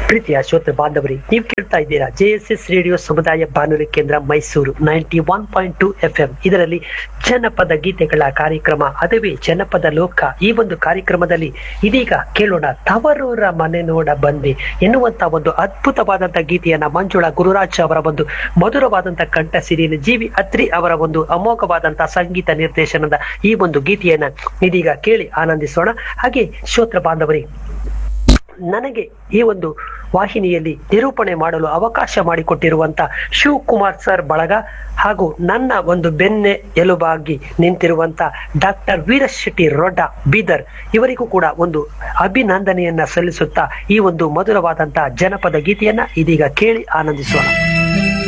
ಪ್ರೀತಿಯ ಶ್ರೋತೃ ಬಾಂಧವರಿ ನೀವು ಕೇಳ್ತಾ ಇದ್ದೀರಾ ಜೆ ಎಸ್ ಎಸ್ ರೇಡಿಯೋ ಸಮುದಾಯ ಬಾನುಲಿ ಕೇಂದ್ರ Mysuru ninety one point two F M ಇದರಲ್ಲಿ ಜನಪದ ಗೀತೆಗಳ ಕಾರ್ಯಕ್ರಮ ಅದುವೇ ಜನಪದ ಲೋಕ ಈ ಒಂದು ಕಾರ್ಯಕ್ರಮದಲ್ಲಿ ಇದೀಗ ಕೇಳೋಣ ತವರೂರ ಮನೆ ನೋಡ ಬಂದೆ ಎನ್ನುವಂತ ಒಂದು ಅದ್ಭುತವಾದಂತ ಗೀತೆಯನ್ನ ಮಂಜುಳಾ ಗುರುರಾಜ್ ಅವರ ಒಂದು ಮಧುರವಾದಂತ ಕಂಠ ಸಿರಿಯನ್ನು ಜೀವಿ ಅತ್ರಿ ಅವರ ಒಂದು ಅಮೋಘವಾದಂತಹ ಸಂಗೀತ ನಿರ್ದೇಶನದ ಈ ಒಂದು ಗೀತೆಯನ್ನ ಇದೀಗ ಕೇಳಿ ಆನಂದಿಸೋಣ ಹಾಗೆ ಶ್ರೋತ್ರ ಬಾಂಧವರಿ ನನಗೆ ಈ ಒಂದು ವಾಹಿನಿಯಲ್ಲಿ ನಿರೂಪಣೆ ಮಾಡಲು ಅವಕಾಶ ಮಾಡಿಕೊಟ್ಟಿರುವಂತ ಶಿವಕುಮಾರ್ ಸರ್ ಬಳಗ ಹಾಗೂ ನನ್ನ ಒಂದು ಬೆನ್ನೆ ಎಲುಬಾಗಿ ನಿಂತಿರುವಂತ ಡಾಕ್ಟರ್ ವೀರಶೆಟ್ಟಿ ರೊಡ್ಡ ಬೀದರ್ ಇವರಿಗೂ ಕೂಡ ಒಂದು ಅಭಿನಂದನೆಯನ್ನ ಸಲ್ಲಿಸುತ್ತಾ ಈ ಒಂದು ಮಧುರವಾದಂತಹ ಜನಪದ ಗೀತೆಯನ್ನ ಇದೀಗ ಕೇಳಿ ಆನಂದಿಸೋಣ